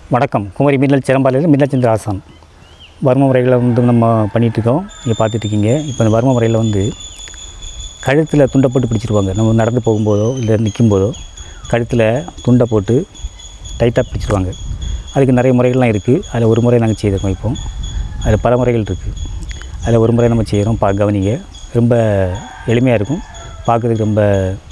வணக்கம் குமரி மின்னல் சிறம்பாலையில் மின்னல் சந்திர ஆசான் வர்ம முறைகளை வந்து நம்ம பண்ணிகிட்ருக்கோம் நீங்கள் பார்த்துட்ருக்கீங்க இப்போ இந்த வர்ம முறையில் வந்து கழுத்தில் துண்டை போட்டு பிடிச்சிருவாங்க நம்ம நடந்து போகும்போதோ இல்லை நிற்கும்போதோ கழுத்தில் துண்டை போட்டு டைட்டாக பிடிச்சிருவாங்க அதுக்கு நிறைய முறைகள்லாம் இருக்குது அதில் ஒரு முறை நாங்கள் செய்திருக்கோம் இப்போ அதில் பல முறைகள் இருக்குது அதில் ஒரு முறை நம்ம செய்கிறோம் பா கவனிங்க ரொம்ப எளிமையாக இருக்கும் பார்க்குறதுக்கு ரொம்ப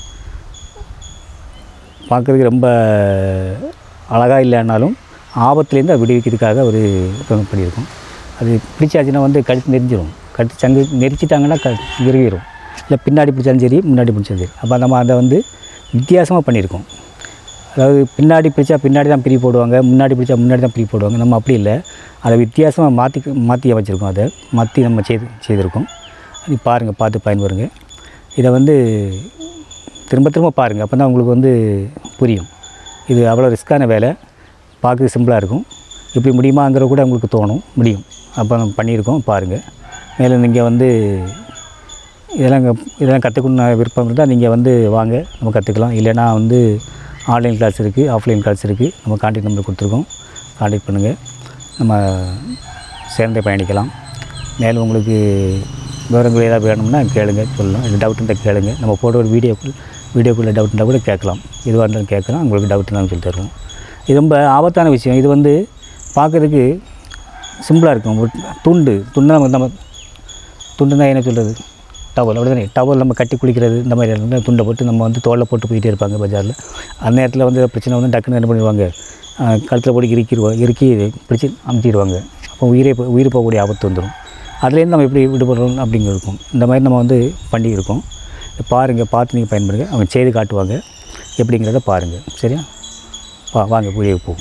பார்க்குறதுக்கு ரொம்ப அழகாக இல்லைன்னாலும் ஆபத்துலேருந்து அதை விடுவிக்கிறதுக்காக ஒரு இது பண்ணியிருக்கோம் அது பிடிச்சாச்சுன்னா வந்து கழுத்து நெரிஞ்சிரும் கழுத்து சங்கு நெரிச்சிட்டாங்கன்னா க விரும்பிடும் இல்லை பின்னாடி பிடிச்சாலும் சரி முன்னாடி பிடிச்சாலும் சரி அப்போ நம்ம அதை வந்து வித்தியாசமாக பண்ணியிருக்கோம் அதாவது பின்னாடி பிடிச்சா பின்னாடி தான் பிரி போடுவாங்க முன்னாடி பிடிச்சா முன்னாடி தான் பிரி போடுவாங்க நம்ம அப்படி இல்லை அதை வித்தியாசமாக மாற்றி மாற்றி அமைச்சிருக்கோம் அதை மாற்றி நம்ம செய்து செய்திருக்கோம் அது பாருங்கள் பார்த்து பயன்பெறுங்க இதை வந்து திரும்ப திரும்ப பாருங்கள் அப்போ தான் உங்களுக்கு வந்து புரியும் இது அவ்வளோ ரிஸ்க்கான வேலை பார்க்க சிம்பிளாக இருக்கும் இப்படி முடியுமாங்கிற கூட உங்களுக்கு தோணும் முடியும் அப்போ நம்ம பண்ணியிருக்கோம் பாருங்கள் மேலும் நீங்கள் வந்து இதெல்லாம் இங்க- இதெல்லாம் கற்றுக்கணும் விருப்பம் இருந்தால் நீங்கள் வந்து வாங்க நம்ம கற்றுக்கலாம் இல்லைன்னா வந்து ஆன்லைன் கிளாஸ் இருக்குது ஆஃப்லைன் கிளாஸ் இருக்குது நம்ம கான்டாக்ட் நம்பர் கொடுத்துருக்கோம் கான்டாக்ட் பண்ணுங்கள் நம்ம சேர்ந்தே பயணிக்கலாம் மேலும் உங்களுக்கு விவரங்கள் ஏதாவது வேணும்னா கேளுங்க சொல்லலாம் இல்லை டவுட் இருந்தால் கேளுங்க நம்ம போட்ட ஒரு வீடியோக்குள் வீடியோக்குள்ளே டவுட் இருந்தால் கூட கேட்கலாம் எதுவாக இருந்தாலும் கேட்கலாம் உங்களுக்கு டவுட் இருந்தாலும் சொல்லி தருவோம் இது ரொம்ப ஆபத்தான விஷயம் இது வந்து பார்க்குறதுக்கு சிம்பிளாக இருக்கும் ஒரு துண்டு துண்டு நம்ம நம்ம துண்டுனா என்ன சொல்கிறது டவல் அப்படிதானே டவல் நம்ம கட்டி குளிக்கிறது இந்த மாதிரி இடத்துல துண்டை போட்டு நம்ம வந்து தோளில் போட்டு போயிட்டே இருப்பாங்க பஜாரில் அந்த நேரத்தில் வந்து பிரச்சனை வந்து டக்குன்னு என்ன பண்ணிடுவாங்க கழுத்தில் போட்டு இறுக்கிடுவாங்க இறுக்கி பிடிச்சி அமுத்திடுவாங்க அப்போ உயிரே போ- உயிர் போகக்கூடிய ஆபத்து வந்துடும் அதுலேருந்து நம்ம எப்படி விடுபடுறோம் அப்படிங்க இருக்கும் இந்த மாதிரி நம்ம வந்து பண்ணி இருக்கோம் பாருங்கள் பார்த்து நீங்கள் பயன்படுங்க அவங்க செய்து காட்டுவாங்க எப்படிங்கிறத பாருங்கள் சரியா வா வாங்க வீடியோ போவோம்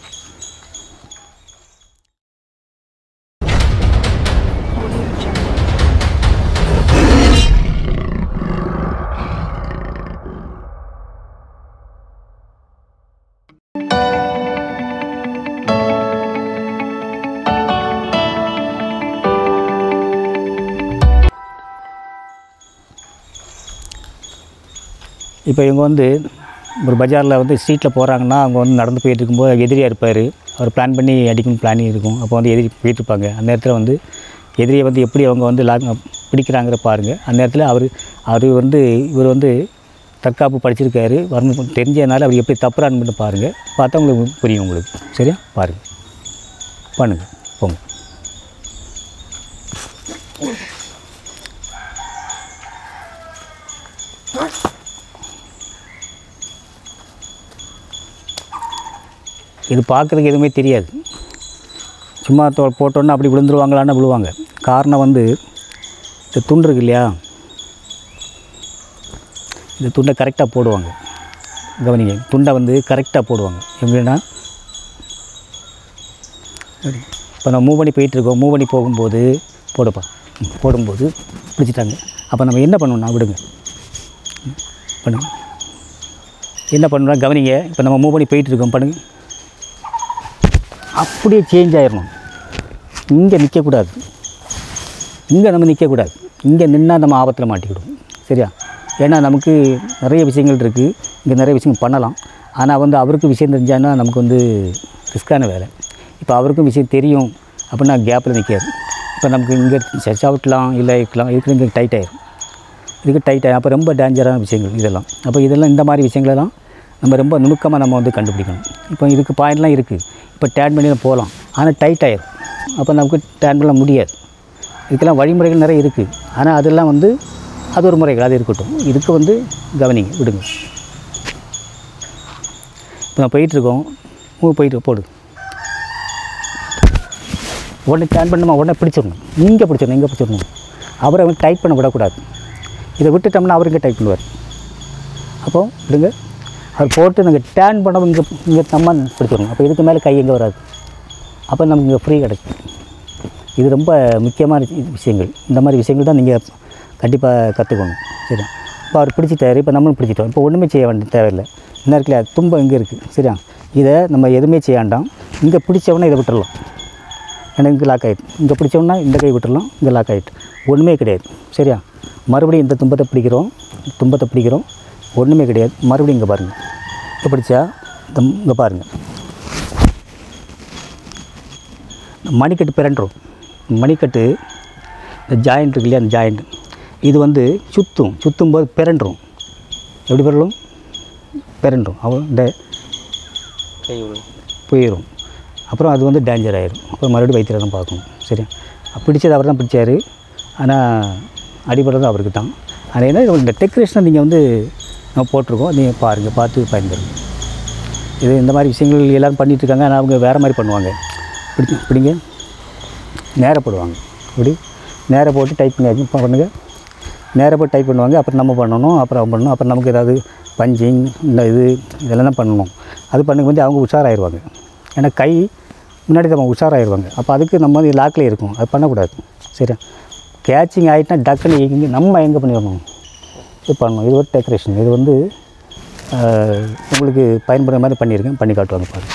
இப்போ இவங்க வந்து ஒரு பஜாரில் வந்து ஸ்ட்ரீட்டில் போகிறாங்கன்னா அவங்க வந்து நடந்து போயிட்டு இருக்கும்போது எதிரியாக இருப்பார் அவர் பிளான் பண்ணி அடிக்கணும் பிளான் இருக்கும் அப்போ வந்து எதிரி போயிட்டு இருப்பாங்க அந்த நேரத்தில் வந்து எதிரியை வந்து எப்படி அவங்க வந்து லாக் பிடிக்கிறாங்கிற பாருங்கள் அந்த நேரத்தில் அவர் அவர் வந்து இவர் வந்து தற்காப்பு படிச்சிருக்காரு வரணும் தெரிஞ்சதுனால அவர் எப்படி தப்புறான்னு மட்டும் பாருங்கள் பார்த்தா உங்களுக்கு புரியும் உங்களுக்கு சரியா பாருங்கள் பண்ணுங்கள் போங்க இது பார்க்குறதுக்கு எதுவுமே தெரியாது சும்மா தோ போட்டோன்னா அப்படி விழுந்துருவாங்களான்னு விழுவாங்க காரணம் வந்து இந்த துண்டு இருக்கு இல்லையா இந்த துண்டை கரெக்டாக போடுவாங்க கவனிங்க துண்டை வந்து கரெக்டாக போடுவாங்க எப்படின்னா இப்போ நம்ம மூவ் பண்ணி போயிட்டுருக்கோம் மூவ் பண்ணி போகும்போது போடுப்பா ம், போடும்போது பிடிச்சிட்டாங்க அப்போ நம்ம என்ன பண்ணணும்னா விடுங்க ம், பண்ணுங்க என்ன பண்ணுறோம் கவனிங்க இப்போ நம்ம மூவ் பண்ணி போயிட்டு இருக்கோம் பண்ணுங்க அப்படியே சேஞ்ச் ஆயிடணும் இங்கே நிற்கக்கூடாது இங்கே நம்ம நிற்கக்கூடாது இங்கே நின்னால் நம்ம ஆபத்தில் மாட்டிக்கிடுவோம் சரியா ஏன்னா நமக்கு நிறைய விஷயங்கள் இருக்குது இங்கே நிறைய விஷயங்கள் பண்ணலாம் ஆனால் வந்து அவருக்கு விஷயம் தெரிஞ்சான்னா நமக்கு வந்து ரிஸ்க்கான வேலை இப்போ அவருக்கும் விஷயம் தெரியும் அப்படின்னா கேப்பில் நிற்காது இப்போ நமக்கு இங்கே செஸ் அவுட்லாம் இல்லை இருக்கலாம் இருக்கிற இங்கே டைட் ஆயிரும் இதுக்கு டைட் ஆகும் அப்போ ரொம்ப டேஞ்சரான விஷயங்கள் இதெல்லாம் அப்போ இதெல்லாம் இந்த மாதிரி விஷயங்களெல்லாம் நம்ம ரொம்ப நுணுக்கமாக நம்ம வந்து கண்டுபிடிக்கணும் இப்போ இதுக்கு பாயிண்ட்லாம் இருக்குது இப்போ டேன் பண்ணி போகலாம் ஆனால் டைட் ஆயிரும் அப்போ நமக்கு டேன் பண்ண முடியாது இதுக்கெல்லாம் வழிமுறைகள் நிறைய இருக்குது ஆனால் அதெல்லாம் வந்து அது ஒரு முறைகள் அது இருக்கட்டும் இதுக்கு வந்து கவனிங்க விடுங்க இப்போ நான் போயிட்டுருக்கோம் மூவ் போயிட்டு போடு உடனே டேன் பண்ணுமா உடனே பிடிச்சிடணும் இங்கே பிடிச்சிடணும் இங்கே பிடிச்சிடணும் அவரை வந்து டைட் பண்ண விடக்கூடாது இதை விட்டுட்டோம்னா அவர் இங்கே டைட் பண்ணுவார் அப்போ விடுங்க அவர் போட்டு நாங்கள் டேன் பண்ண இங்கே இங்கே நம்ம பிடிச்சிடணும் அப்போ இதுக்கு மேலே கை எங்கே வராது அப்போ நமக்கு இங்கே ஃப்ரீ கிடைக்கும் இது ரொம்ப முக்கியமான வி- விஷயங்கள் இந்த மாதிரி விஷயங்கள் தான் நீங்கள் கண்டிப்பாக கற்றுக்கணும் சரியா இப்போ அவர் பிடிச்சிட்டாரு இப்போ நம்மளும் பிடிச்சிட்டோம் இப்போ ஒன்றுமே செய்ய வேண்டிய தேவையில்லை என்ன இருக்குல்ல துன்பம் இங்கே இருக்குது சரியா இதை நம்ம எதுவுமே செய்ய வேண்டாம் இங்கே பிடிச்சவொடனே இதை விட்டுறலாம் ஏன்னா இங்கே லாக் ஆகிட்டு இங்கே பிடிச்சோம்னா இந்த கை விட்டுறலாம் இங்கே லாக் ஆகிட்டு ஒன்றுமே கிடையாது சரியா மறுபடியும் இந்த துன்பத்தை பிடிக்கிறோம் துன்பத்தை பிடிக்கிறோம் ஒன்றுமே கிடையாது மறுபடியும் இங்கே பாருங்கள் இப்போ பிடிச்சா இங்கே பாருங்கள் மணிக்கட்டு பிறண்டுரும் மணிக்கட்டு இந்த ஜாயிண்ட் இருக்கு இல்லையா அந்த ஜாயிண்ட் இது வந்து சுற்றும் சுற்றும் போது பிறண்டுரும் எப்படி பிறலும் பிறண்டுரும் அவ இந்த கை விடும் போயிடும் அப்புறம் அது வந்து டேஞ்சர் ஆயிடும் அப்புறம் மறுபடியும் வைத்தியரை தான் பார்க்கணும் சரியா பிடிச்சது அவர் தான் பிடிச்சார் ஆனால் அடிபடுறது அவருக்கு தான் ஆனால் என்ன இந்த டெக்கரேஷனை நீங்கள் வந்து நம்ம போட்டிருக்கோம் நீங்கள் பாருங்கள் பார்த்து பயன்பெறுங்க இது இந்த மாதிரி விஷயங்கள் எல்லோரும் பண்ணிட்டு இருக்காங்க ஆனால் அவங்க வேறு மாதிரி பண்ணுவாங்க பிடி பிடிங்க நேராக போடுவாங்க இப்படி நேராக போட்டு டைப் பண்ணி பண்ணுங்க நேராக போட்டு டைப் பண்ணுவாங்க அப்புறம் நம்ம பண்ணணும் அப்புறம் அவங்க பண்ணணும் அப்புறம் நமக்கு ஏதாவது பஞ்சிங் இந்த இது இதெல்லாம் தான் பண்ணணும் அது பண்ணுங்க வந்து அவங்க உஷாராயிருவாங்க ஏன்னா கை முன்னாடி நம்ம உஷாராயிருவாங்க அப்போ அதுக்கு நம்ம வந்து லாக்கில் இருக்கும் அது பண்ணக்கூடாது சரியா கேட்சிங் ஆகிட்டுனா டக்குன்னு எங்கே நம்ம எங்கே பண்ணிடணும் இது பண்ணணும் இது ஒரு டெக்கரேஷன் இது வந்து ஆஹ், உங்களுக்கு பயன்படுற மாதிரி பண்ணியிருக்கேன் பண்ணி காட்டுவாங்க பாருங்க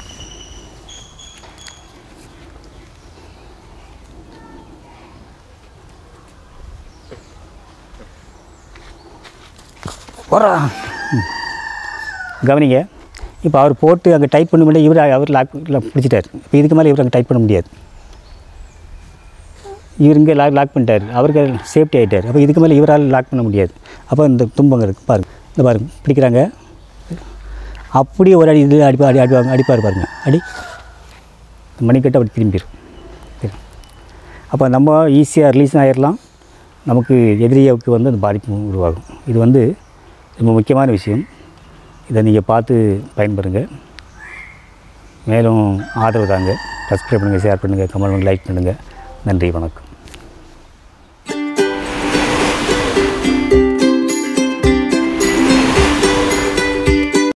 வரா ம். கவனிங்க இப்போ அவர் போட்டு அங்கே டைப் பண்ண முடியாது இவர் அவர் லாக் பிடிச்சிட்டார் இப்போ இதுக்கு மேலே இவர் அங்கே டைப் பண்ண முடியாது இவர் இங்கே லாக் லாக் பண்ணிட்டார் அவருக்கு சேஃப்டி ஆகிட்டார் அப்போ இதுக்கு மேலே இவரால் லாக் பண்ண முடியாது அப்போ இந்த தும்பங்க இருக்குது பாருங்க இந்த பாருங்க பிடிக்கிறாங்க அப்படியே ஒரு அடி இது அடிப்பா அடி அடிப்பாங்க அடிப்பார் பாருங்க அடி இந்த மணிக்கட்டு அப்படி திரும்பிடும் அப்போ நம்ம ஈஸியாக ரிலீஸ் ஆகிடலாம் நமக்கு எதிரியாவுக்கு வந்து அந்த பாதிப்பு உருவாகும் இது வந்து ரொம்ப முக்கியமான விஷயம் இதை நீங்கள் பார்த்து பயன்பெறுங்க மேலும் ஆதரவு தாங்க சப்ஸ்கிரைப் பண்ணுங்கள் ஷேர் பண்ணுங்கள் கமெண்ட் பண்ணுங்கள் லைக் பண்ணுங்கள் நன்றி வணக்கம்